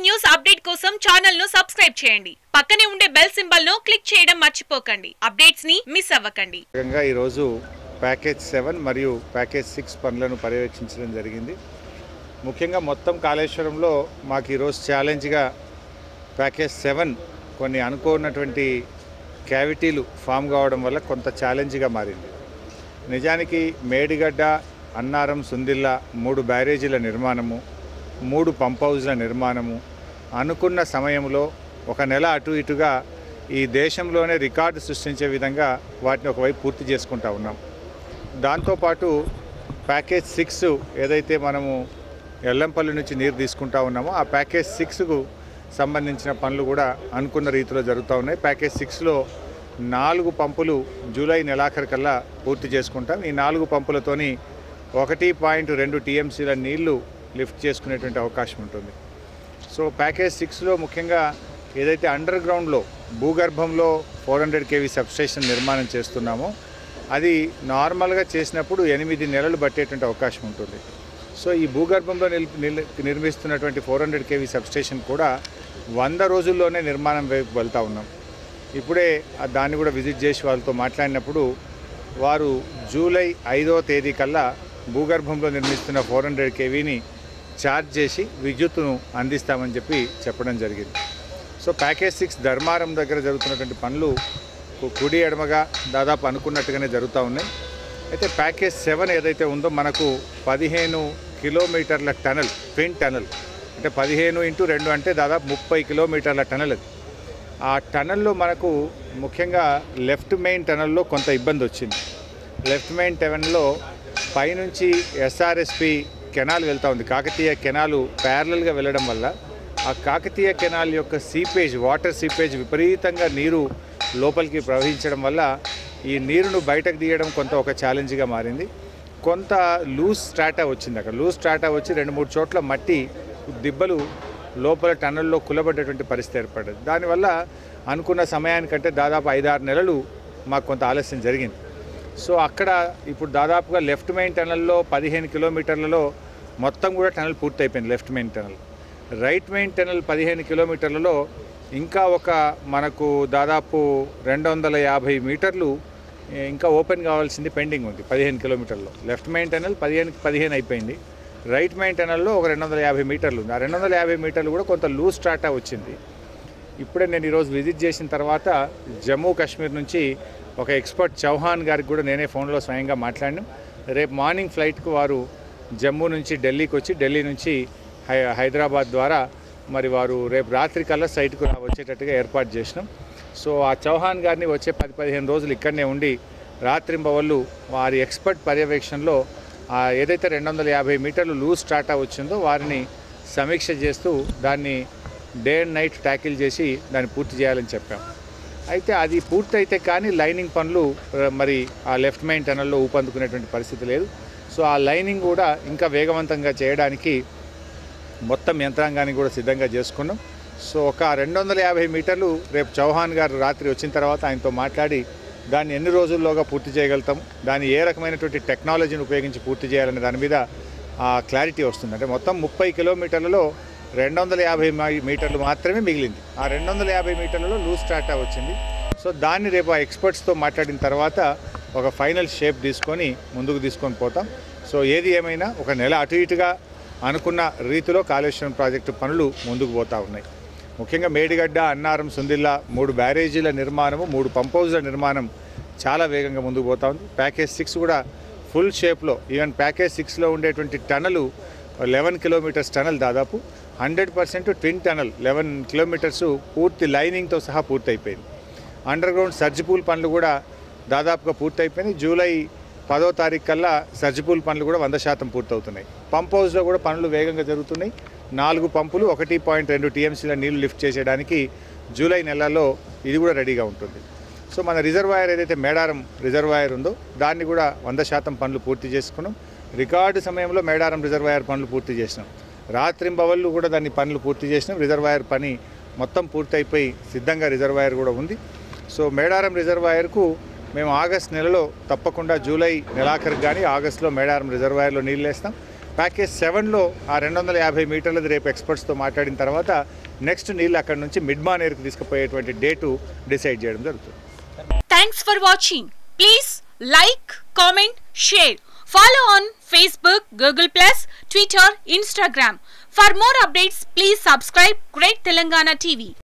News update కోసం channel ను subscribe చేయండి పక్కనే ఉండే బెల్ సింబల్ ను క్లిక్ చేయడం మర్చిపోకండి అప్డేట్స్ ని మిస్ అవ్వకండి భాగంగా ఈరోజు ప్యాకేజ్ సెవెన్ మరియు ప్యాకేజ్ సిక్స్ పనులను పర్యవేక్షించడం జరిగింది ముఖ్యంగా మొత్తం కాళేశ్వరంలో మాకు ఈరోజు ఛాలెంజ్గా ప్యాకేజ్ సెవెన్ కొన్ని అనుకోనటువంటి క్యావిటీలు ఫామ్ కావడం వల్ల కొంత ఛాలెంజ్గా మారింది నిజానికి మేడిగడ్డ అన్నారం సుందిల్లా మూడు బ్యారేజీల నిర్మాణము మూడు పంప్ హౌజ్ల నిర్మాణము అనుకున్న సమయంలో ఒక నెల అటు ఇటుగా ఈ దేశంలోనే రికార్డు సృష్టించే విధంగా వాటిని ఒకవైపు పూర్తి చేసుకుంటా ఉన్నాం దాంతోపాటు ప్యాకేజ్ సిక్స్ ఏదైతే మనము ఎల్లంపల్లి నుంచి నీరు తీసుకుంటా ఉన్నామో ఆ ప్యాకేజ్ సిక్స్కు సంబంధించిన పనులు కూడా అనుకున్న రీతిలో జరుగుతూ ఉన్నాయి ప్యాకేజ్ సిక్స్లో నాలుగు పంపులు జూలై నెలాఖరు కల్లా పూర్తి చేసుకుంటాం ఈ నాలుగు పంపులతోని ఒకటి పాయింట్ రెండు టీఎంసీల నీళ్లు లిఫ్ట్ చేసుకునేటువంటి అవకాశం ఉంటుంది సో ప్యాకేజ్ సిక్స్లో ముఖ్యంగా ఏదైతే అండర్ గ్రౌండ్లో భూగర్భంలో ఫోర్ హండ్రెడ్ కేవీ సబ్స్టేషన్ నిర్మాణం చేస్తున్నామో అది నార్మల్గా చేసినప్పుడు ఎనిమిది నెలలు పట్టేటువంటి అవకాశం ఉంటుంది సో ఈ భూగర్భంలో నిల్ నిల్- నిర్మిస్తున్నటువంటి ఫోర్ హండ్రెడ్ కేవీ సబ్స్టేషన్ కూడా వంద రోజుల్లోనే నిర్మాణం వైపు వెళ్తూ ఉన్నాం ఇప్పుడే ఆ దాన్ని కూడా విజిట్ చేసి వాళ్ళతో మాట్లాడినప్పుడు వారు జూలై ఐదో తేదీ కల్లా భూగర్భంలో నిర్మిస్తున్న ఫోర్ హండ్రెడ్ కేవీని ఛార్జ్ చేసి విద్యుత్తును అందిస్తామని చెప్పి చెప్పడం జరిగింది సో ప్యాకేజ్ సిక్స్ ధర్మారం దగ్గర జరుగుతున్నటువంటి పనులు కు- కుడి ఎడమగా దాదాపు అనుకున్నట్టుగానే జరుగుతూ ఉన్నాయి అయితే ప్యాకేజ్ సెవెన్ ఏదైతే ఉందో మనకు పదిహేను కిలోమీటర్ల టనల్ ట్విన్ టనల్ అంటే పదిహేను ఇంటూ రెండు అంటే దాదాపు ముప్పై కిలోమీటర్ల టనల్ అది ఆ టనల్లో మనకు ముఖ్యంగా లెఫ్ట్ మెయిన్ టనల్లో కొంత ఇబ్బంది వచ్చింది లెఫ్ట్ మెయిన్ టనల్లో పైనుంచి ఎస్ఆర్ఎస్పి కెనాల్ వెళ్తూ ఉంది కాకతీయ కెనాలు ప్యారలల్గా వెళ్ళడం వల్ల ఆ కాకతీయ కెనాల్ యొక్క సీపేజ్ వాటర్ సీపేజ్ విపరీతంగా నీరు లోపలికి ప్రవహించడం వల్ల ఈ నీరును బయటకు తీయడం కొంత ఒక ఛాలెంజ్గా మారింది కొంత లూజ్ స్ట్రాటా వచ్చింది అక్కడ లూజ్ స్ట్రాటా వచ్చి రెండు మూడు చోట్ల మట్టి దిబ్బలు లోపల టన్నల్లో కులబడ్డటువంటి పరిస్థితి ఏర్పడ్డది దానివల్ల అనుకున్న సమయానికంటే దాదాపు ఐదారు నెలలు మాకు కొంత ఆలస్యం జరిగింది సో అక్కడ ఇప్పుడు దాదాపుగా లెఫ్ట్ మెయిన్ టనల్లో పదిహేను కిలోమీటర్లలో మొత్తం కూడా టనల్ పూర్తి అయిపోయింది left main tunnel right main tunnel పదిహేను కిలోమీటర్లలో ఇంకా ఒక మనకు దాదాపు రెండు వందల యాభై మీటర్లు ఏ, ఇంకా ఓపెన్ కావాల్సింది పెండింగ్ ఉంది పదిహేను కిలోమీటర్లో లెఫ్ట్ మెయిన్ టనల్ పదిహేను పదిహేను అయిపోయింది రైట్ మెయిన్ టనల్లో ఒక రెండు వందల యాభై మీటర్లు ఉంది ఆ రెండు వందల యాభై మీటర్లు కూడా కొంత లూజ్ స్టార్టా వచ్చింది ఇప్పుడే నేను ఈరోజు విజిట్ చేసిన తర్వాత జమ్మూ కాశ్మీర్ నుంచి ఒక ఎక్స్పర్ట్ చౌహాన్ గారికి కూడా నేనే ఫోన్లో స్వయంగా మాట్లాడినాం రేపు మార్నింగ్ ఫ్లైట్కు వారు జమ్మూ నుంచి ఢిల్లీకి వచ్చి ఢిల్లీ నుంచి హై హైదరాబాద్ ద్వారా మరి వారు రేపు రాత్రి కల్లా సైట్కు రా- వచ్చేటట్టుగా ఏర్పాటు చేసినాం సో ఆ చౌహాన్ గారిని వచ్చే పది పదిహేను రోజులు ఇక్కడనే ఉండి రాత్రింబవళ్ళు వారి ఎక్స్పర్ట్ పర్యవేక్షణలో ఆ ఏదైతే రెండు వందల యాభై మీటర్లు లూజ్ స్టార్టా వచ్చిందో వారిని సమీక్ష చేస్తూ దాన్ని డే అండ్ నైట్ ట్యాకిల్ చేసి దాన్ని పూర్తి చేయాలని చెప్పాం అయితే అది పూర్తయితే కానీ లైనింగ్ పనులు ఆ, మరి ఆ లెఫ్ట్ మెయిన్ టనల్లో ఊపందుకునేటువంటి పరిస్థితి లేదు సో ఆ లైనింగ్ కూడా ఇంకా వేగవంతంగా చేయడానికి మొత్తం యంత్రాంగాన్ని కూడా సిద్ధంగా చేసుకున్నాం సో ఒక రెండు వందల యాభై మీటర్లు రేపు చౌహాన్ గారు రాత్రి వచ్చిన తర్వాత ఆయనతో మాట్లాడి దాన్ని ఎన్ని రోజుల్లోగా పూర్తి చేయగలుగుతాం దాన్ని ఏ రకమైనటువంటి టెక్నాలజీని ఉపయోగించి పూర్తి చేయాలనే దాని మీద ఆ క్లారిటీ వస్తుంది అంటే మొత్తం ముప్పై కిలోమీటర్లలో రెండు వందల యాభై మై- మీటర్లు మాత్రమే మిగిలింది ఆ రెండు వందల యాభై మీటర్లలో లూజ్ స్టార్టా వచ్చింది సో దాన్ని రేపు ఆ ఎక్స్పర్ట్స్తో మాట్లాడిన తర్వాత ఒక ఫైనల్ షేప్ తీసుకొని ముందుకు తీసుకొని పోతాం సో ఏది ఏమైనా ఒక నెల అటు ఇటుగా అనుకున్న రీతిలో కాళేశ్వరం ప్రాజెక్టు పనులు ముందుకు పోతా ఉన్నాయి ముఖ్యంగా మేడిగడ్డ అన్నారం సుందిల్లా మూడు బ్యారేజీల నిర్మాణము మూడు పంప్ హౌజ్ల నిర్మాణం చాలా వేగంగా ముందుకు పోతా ఉంది ప్యాకేజ్ సిక్స్ కూడా ఫుల్ షేప్లో ఈవెన్ ప్యాకేజ్ సిక్స్లో ఉండేటువంటి టనలు లెవెన్ కిలోమీటర్స్ టనల్ దాదాపు hundred percent twin tunnel eleven kilometres పూర్తి లైనింగ్తో సహా పూర్తి అయిపోయింది అండర్ గ్రౌండ్ సర్జిపూల్ పనులు కూడా దాదాపుగా పూర్తయిపోయినాయి జూలై పదో తారీఖు కల్లా సర్జిపూల్ పనులు కూడా వంద శాతం పూర్తవుతున్నాయి పంప్ హౌస్లో కూడా పనులు వేగంగా జరుగుతున్నాయి నాలుగు పంపులు ఒకటి పాయింట్ రెండు టీఎంసీల నీళ్లు లిఫ్ట్ చేసేయడానికి జూలై నెలలో ఇది కూడా రెడీగా ఉంటుంది సో మన రిజర్వాయర్ ఏదైతే మేడారం రిజర్వాయర్ ఉందో దాన్ని కూడా వంద శాతం పనులు పూర్తి చేసుకున్నాం రికార్డు సమయంలో మేడారం రిజర్వాయర్ పనులు పూర్తి చేసినాం రాత్రింబవళ్ళు కూడా దాన్ని పనులు పూర్తి చేసినాం రిజర్వాయర్ పని మొత్తం పూర్తయిపోయి సిద్ధంగా రిజర్వాయర్ కూడా ఉంది సో మేడారం రిజర్వాయర్కు మేము ఆగస్ట్ నెలలో తప్పకుండా జూలై నెలాఖరికి కానీ ఆగస్టులో మేడారం రిజర్వాయర్లో నీళ్ళు వేస్తాం ప్యాకేజ్ సెవెన్లో ఆ రెండు వందల యాభై మీటర్లది రేపు ఎక్స్పర్ట్స్తో మాట్లాడిన తర్వాత నెక్స్ట్ నీళ్ళు అక్కడ నుంచి మిడ్ మానేరుకు తీసుకుపోయేటువంటి డేటు డిసైడ్ చేయడం జరుగుతుంది Thanks for watching. Please like, comment, share. Follow on Facebook, Google Plus, Twitter, Instagram. For more updates, please subscribe Great Telangana TV.